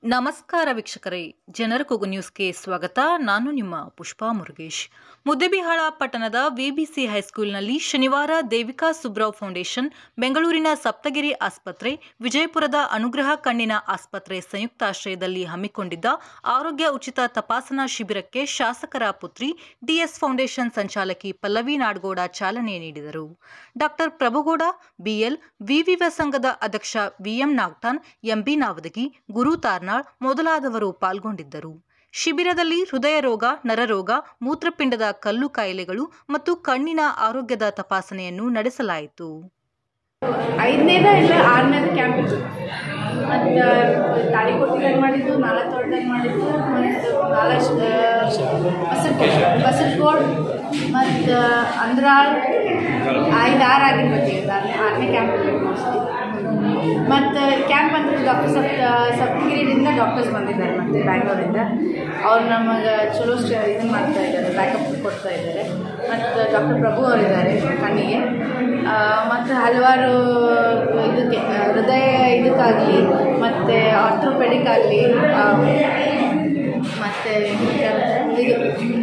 ನಮಸ್ಕಾರ ವೀಕ್ಷಕರೇ ಜನರ ಕೂಗು ನ್ಯೂಸ್ಗೆ ಸ್ವಾಗತ ನಾನು ನಿಮ್ಮ ಪುಷ್ಪಾ ಮುರುಗೇಶ್ ಮುದ್ದೆಬಿಹಾಳ ಪಟ್ಟಣದ ವಿಬಿಸಿ ಹೈಸ್ಕೂಲ್ನಲ್ಲಿ ಶನಿವಾರ ದೇವಿಕಾ ಸುಬ್ರಾವ್ ಫೌಂಡೇಶನ್ ಬೆಂಗಳೂರಿನ ಸಪ್ತಗಿರಿ ಆಸ್ಪತ್ರೆ ವಿಜಯಪುರದ ಅನುಗ್ರಹ ಕಣ್ಣಿನ ಆಸ್ಪತ್ರೆ ಸಂಯುಕ್ತಾಶ್ರಯದಲ್ಲಿ ಹಮ್ಮಿಕೊಂಡಿದ್ದ ಆರೋಗ್ಯ ಉಚಿತ ತಪಾಸಣಾ ಶಿಬಿರಕ್ಕೆ ಶಾಸಕರ ಪುತ್ರಿ ಡಿಎಸ್ ಫೌಂಡೇಶನ್ ಸಂಚಾಲಕಿ ಪಲ್ಲವಿ ನಾಡಗೌಡ ಚಾಲನೆ ನೀಡಿದರು ಡಾಕ್ಟರ್ ಪ್ರಭುಗೌಡ ಬಿಎಲ್ ವಿವಿವ ಸಂಘದ ಅಧ್ಯಕ್ಷ ವಿಎಂ ನಾಗ್ಟಾನ್ ಎಂಬಿ ನಾವದಗಿ ಗುರು ತಾರ್ನಾಳ್ ಮೊದಲಾದವರು ಪಾಲ್ಗೊಂಡಿದ್ದರು ಶಿಬಿರದಲ್ಲಿ ಹೃದಯ ರೋಗ ನರರೋಗ ಮೂತ್ರಪಿಂಡದ ಕಲ್ಲು ಕಾಯಿಲೆಗಳು ಮತ್ತು ಕಣ್ಣಿನ ಆರೋಗ್ಯದ ತಪಾಸಣೆಯನ್ನು ನಡೆಸಲಾಯಿತು ಐದನೇದ ಇಲ್ಲ ಆರನೇದ ಕ್ಯಾಂಪ್ ಇತ್ತು ಮತ್ತು ತಾಳಿಕೋಟಿದಾಗ ಮಾಡಿದ್ದು ನಾಲ್ಕುದಾಗ ಮಾಡಿದ್ದು ಮತ್ತು ನಾಲ್ಕು ಬಸರ್ಕೋಟ್ ಬಸರ್ಕೋಟ್ ಮತ್ತು ಅಂದ್ರಾಳ್ ಐದು ಆರು ಆಗಿರ್ಬೇಕು ಈಗ ಆರನೇ ಆರನೇ ಕ್ಯಾಂಪ್ ಇರ್ಬೇಕು ಮೋಸ್ಟ್ಲಿ ಮತ್ತು ಕ್ಯಾಂಪ್ ಅಂದ್ರೆ ಡಾಕ್ಟರ್ ಸಪ್ತ ಸಪ್ತಗಿರಿಯಿಂದ ಡಾಕ್ಟರ್ಸ್ ಬಂದಿದ್ದಾರೆ ಮತ್ತು ಬ್ಯಾಂಗ್ಳೂರಿಂದ ಅವ್ರು ನಮಗೆ ಚಲೋ ಸ್ಟ ಇದನ್ನು ಮಾಡ್ತಾ ಇದ್ದಾರೆ ಬ್ಯಾಕಪ್ ಕೊಡ್ತಾ ಇದ್ದಾರೆ ಮತ್ತು ಡಾಕ್ಟರ್ ಪ್ರಭು ಅವರಿದ್ದಾರೆ ಕಣ್ಣಿಗೆ ಮತ್ತು ಹಲವಾರು ಇದಕ್ಕೆ ಆ, ಹೃದಯ ಇದಕ್ಕಾಗಲಿ ಮತ್ತು ಆರ್ಥೋಪೆಡಿಕ್ ಆಗಲಿ ಮತ್ತು ಇದು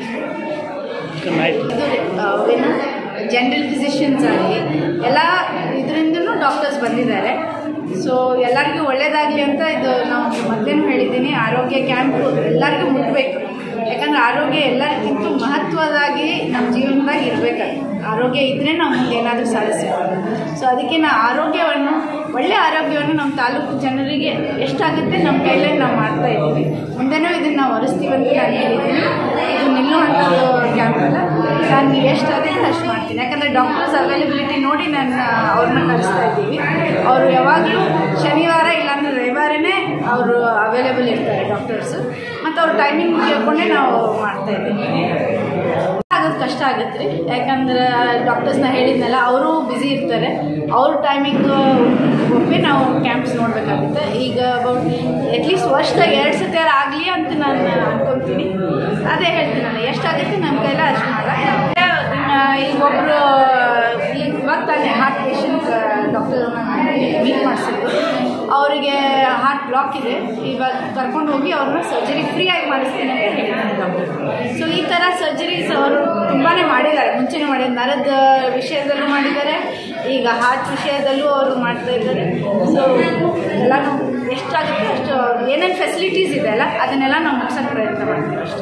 ಇದು ಏನು ಜನರಲ್ ಫಿಸಿಷಿಯನ್ಸ್ ಆಗಲಿ ಎಲ್ಲ ಇದರಿಂದನೂ ಡಾಕ್ಟರ್ಸ್ ಬಂದಿದ್ದಾರೆ ಸೊ ಎಲ್ಲರಿಗೂ ಒಳ್ಳೇದಾಗಲಿ ಅಂತ ಇದು ನಾವು ಮೊದಲೇನು ಹೇಳಿದ್ದೀನಿ ಆರೋಗ್ಯ ಕ್ಯಾಂಪ್ ಎಲ್ಲರಿಗೂ ಮುಟ್ಟಬೇಕು ಯಾಕಂದ್ರೆ ಆರೋಗ್ಯ ಎಲ್ಲರಿಗಿಂತ ಮಹತ್ವದಾಗಿ ನಮ್ಮ ಜೀವನದಾಗ ಇರಬೇಕು ಆರೋಗ್ಯ ಇದ್ದರೆ ನಾವು ಮುಂದೆ ಏನಾದರೂ ಸಾಧಿಸ್ಬೋದು ಸೊ ಅದಕ್ಕೆ ನಾವು ಆರೋಗ್ಯವನ್ನು ಒಳ್ಳೆಯ ಆರೋಗ್ಯವನ್ನು ನಮ್ಮ ತಾಲೂಕು ಜನರಿಗೆ ಎಷ್ಟಾಗುತ್ತೆ ನಮ್ಮ ಕೈಲೇ ನಾವು ಮಾಡ್ತಾ ಇದ್ದೀವಿ ಮುಂದೆನೂ ಇದನ್ನು ನಾವು ಹೊರಿಸ್ತೀವಿ ಅಂತ ನಾನು ಹೇಳಿದ್ದೀನಿ ಇದು ನಿಲ್ಲುವಂಥದ್ದು ಕ್ಯಾಂಪ್ ಅಲ್ಲ ನಾನು ಎಷ್ಟು ಆಗುತ್ತೆ ಅಷ್ಟು ಮಾಡ್ತೀನಿ ಯಾಕಂದರೆ ಡಾಕ್ಟರ್ಸ್ ಅವೈಲಬಿಲಿಟಿ ನೋಡಿ ನಾನು ಅವ್ರನ್ನ ಕಳಿಸ್ತಾ ಇದ್ದೀವಿ ಅವರು ಯಾವಾಗಲೂ ಶನಿವಾರ ಇಲ್ಲಾಂದ್ರೆ ರವಿವಾರನೇ ಅವರು ಅವೈಲೇಬಲ್ ಇರ್ತಾರೆ ಡಾಕ್ಟರ್ಸು ಮತ್ತು ಅವ್ರ ಟೈಮಿಂಗ್ ಕೇಳ್ಕೊಂಡೇ ನಾವು ಮಾಡ್ತಾ ಇದ್ದೀವಿ ಆಗೋದು ಕಷ್ಟ ಆಗುತ್ತೆ ರೀ ಯಾಕಂದ್ರೆ ಡಾಕ್ಟರ್ಸ್ನ ಹೇಳಿದ್ನಲ್ಲ ಅವರು ಬ್ಯುಸಿ ಇರ್ತಾರೆ ಅವ್ರ ಟೈಮಿಂಗ್ ಒಪ್ಪಿ ನಾವು ಕ್ಯಾಂಪ್ಸ್ ನೋಡಬೇಕಾಗುತ್ತೆ ಈಗ ಅಟ್ಲೀಸ್ಟ್ ವರ್ಷದಾಗ ಎರಡು ಸತಿ ಆಗಲಿ ಅಂತ ನಾನು ಅನ್ಕೊತೀನಿ ಅದೇ ಹೇಳ್ತೀನಲ್ಲ ಎಷ್ಟಾಗುತ್ತೆ ನಮ್ಮ ಕೈಲ ಅಷ್ಟು ಮಾಡ ಈಗ ಒಬ್ಬರು ಈಗ ಇವಾಗ ತಾನೇ ಹಾರ್ಟ್ ಪೇಷಂಟ್ ಡಾಕ್ಟರ್ ಮೀಟ್ ಮಾಡಿಸಿದ್ರು ಅವರಿಗೆ ಹಾರ್ಟ್ ಬ್ಲಾಕ್ ಇದೆ ಇವಾಗ ಕರ್ಕೊಂಡು ಹೋಗಿ ಅವ್ರನ್ನ ಸರ್ಜರಿ ಫ್ರೀಯಾಗಿ ಮಾಡಿಸ್ತೀನಿ ಅಂತ ಹೇಳಿದ್ದೀನಿ ಡಾಕ್ಟರ್ ಸೊ ಈ ಥರ ಸರ್ಜರೀಸ್ ಅವರು ತುಂಬಾ ಮಾಡಿದ್ದಾರೆ ಮುಂಚೆನೇ ಮಾಡಿದ್ದಾರೆ ನರದ ವಿಷಯದಲ್ಲೂ ಮಾಡಿದ್ದಾರೆ ಈಗ ಹಾರ್ಟ್ ವಿಷಯದಲ್ಲೂ ಅವರು ಮಾಡ್ತಾ ಇದ್ದಾರೆ ಸೊ ಎಲ್ಲ ನಾವು ಎಷ್ಟಾಗುತ್ತೆ ಅಷ್ಟು ಏನೇನು ಫೆಸಿಲಿಟೀಸ್ ಇದೆ ಅಲ್ಲ ಅದನ್ನೆಲ್ಲ ನಾವು ಮುಗ್ಸೋಕ್ಕೆ ಪ್ರಯತ್ನ ಮಾಡ್ತೀವಿ ಅಷ್ಟೇ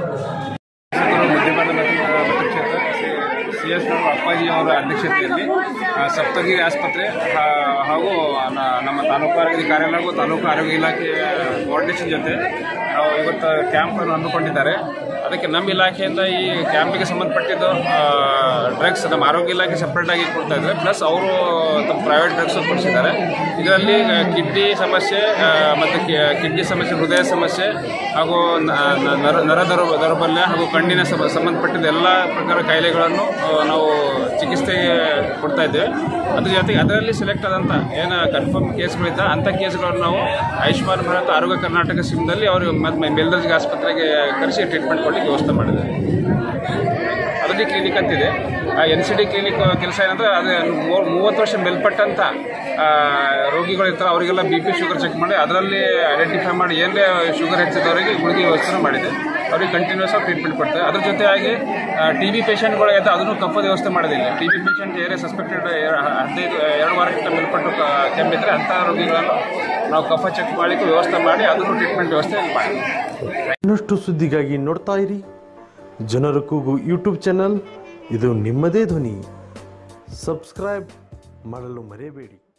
ಮಧ್ಯಭಾಗದ ಮತಕ್ಷೇತ್ರ ಸಿ ಎಸ್ ಅಪ್ಪಾಜಿ ಅವರ ಅಧ್ಯಕ್ಷತೆಯಲ್ಲಿ ಆ, ಸಪ್ತಗಿರಿ ಆಸ್ಪತ್ರೆ ಆ, ಹಾಗೂ ನ- ನಮ್ಮ ತಾಲೂಕು ಆರೋಗ್ಯ ಕಾರ್ಯಾಲಯ ಹಾಗೂ ತಾಲೂಕು ಆರೋಗ್ಯ ಇಲಾಖೆ ಕೋಆರ್ಡಿನೇಷನ್ ಜೊತೆ ನಾವು ಇವತ್ತು ಕ್ಯಾಂಪನ್ನು ಹಮ್ಮಿಕೊಂಡಿದ್ದಾರೆ ಅದಕ್ಕೆ ನಮ್ಮ ಇಲಾಖೆಯಿಂದ ಈ ಕ್ಯಾಂಪಿಗೆ ಸಂಬಂಧಪಟ್ಟಿದ್ದು ಡ್ರಗ್ಸ್ ನಮ್ಮ ಆರೋಗ್ಯ ಇಲಾಖೆ ಸಪ್ರೇಟಾಗಿ ಕೊಡ್ತಾ ಇದ್ದಾರೆ ಪ್ಲಸ್ ಅವರು ತಮ್ಮ ಪ್ರೈವೇಟ್ ಡ್ರಗ್ಸ್ ಕೊಡಿಸಿದ್ದಾರೆ ಇದರಲ್ಲಿ ಕಿಡ್ನಿ ಸಮಸ್ಯೆ ಆ, ಮತ್ತು ಕಿಡ್ನಿ ಸಮಸ್ಯೆ ಹೃದಯ ಸಮಸ್ಯೆ ಹಾಗೂ ನ- ನ- ನರ ನರ ದೌರ್ ದೌರ್ಬಲ್ಯ ಹಾಗೂ ಕಣ್ಣಿನ ಸಮ ಸಂಬಂಧಪಟ್ಟಿದ್ದ ಎಲ್ಲ ಪ್ರಕಾರ ಕಾಯಿಲೆಗಳನ್ನು ಆ, ನಾವು ಚಿಕಿತ್ಸೆಗೆ ಕೊಡ್ತಾ ಇದ್ದೇವೆ ಅದ್ರ ಜೊತೆಗೆ ಅದರಲ್ಲಿ ಸೆಲೆಕ್ಟ್ ಆದಂಥ ಏನು ಕನ್ಫರ್ಮ್ ಕೇಸ್ಗಳಿದ್ದ ಅಂಥ ಕೇಸ್ಗಳನ್ನು ನಾವು ಆಯುಷ್ಮಾನ್ ಭಾರತ್ ಆರೋಗ್ಯ ಕರ್ನಾಟಕ ಸ್ಕೀಮ್ದಲ್ಲಿ ಅವರು ಮತ್ತು ಮೇಲ್ದರ್ಜೆಗೆ ಆಸ್ಪತ್ರೆಗೆ ಕರೆಸಿ ಟ್ರೀಟ್ಮೆಂಟ್ ಕೊಡಲಿಕ್ಕೆ ವ್ಯವಸ್ಥೆ ಮಾಡಿದ್ದಾರೆ ಅದರಲ್ಲಿ ಕ್ಲಿನಿಕ್ ಅಂತಿದೆ ಎನ್ ಸಿ ಡಿ ಕ್ಲಿನಿಕ್ ಕೆಲಸ ಏನಂದ್ರೆ ಅದು ಮೂವ- ಮೂವತ್ತು ವರ್ಷ ಮೇಲ್ಪಟ್ಟಂಥ ಆ, ರೋಗಿಗಳು ಇರ್ತಾರೆ ಅವರಿಗೆಲ್ಲ ಬಿ ಪಿ ಶುಗರ್ ಚೆಕ್ ಮಾಡಿ ಅದರಲ್ಲಿ ಐಡೆಂಟಿಫೈ ಮಾಡಿ ಏನೇ ಶುಗರ್ ಹೆಚ್ಚಿದವರಿಗೆ ಗುಳಿಗೆ ವ್ಯವಸ್ಥೆ ಮಾಡಿದೆ ಅವ್ರಿಗೆ ಕಂಟಿನ್ಯೂಸ್ ಆಗಿ ಟ್ರೀಟ್ಮೆಂಟ್ ಕೊಡ್ತಾರೆ ಅದ್ರ ಜೊತೆಯಾಗಿ ಟಿ ಬಿ ಪೇಷಂಟ್ಗಳು ಇದ್ದ ಅದನ್ನು ಕಫದ ವ್ಯವಸ್ಥೆ ಮಾಡೋದಿಲ್ಲ ಟಿ ಬಿ ಪೇಷಂಟ್ ಏನೇ ಸಸ್ಪೆಕ್ಟೆಡ್ ಹದಿನೈದು ಎರಡು ವಾರಕ್ಕಿಂತ ಮೇಲ್ಪಟ್ಟು ಕ- ಕೆಮ್ಮಿದ್ರೆ ಅಂಥ ರೋಗಿಗಳನ್ನು ನಾವು ಕಫ ಚೆಕ್ ಮಾಡಲಿಕ್ಕೆ ವ್ಯವಸ್ಥೆ ಮಾಡಿ ಅದನ್ನು ಟ್ರೀಟ್ಮೆಂಟ್ ವ್ಯವಸ್ಥೆ ಮಾಡಿದ್ದೀವಿ ಇನ್ನಷ್ಟು ಸುದ್ದಿಗಾಗಿ ನೋಡ್ತಾ ಇರಿ ಜನರ ಕೂಗು ಯೂಟ್ಯೂಬ್ ಚಾನಲ್ ಇದು ನಿಮ್ಮದೇ ಧ್ವನಿ ಸಬ್ಸ್ಕ್ರೈಬ್ ಮಾಡಲು ಮರೆಯಬೇಡಿ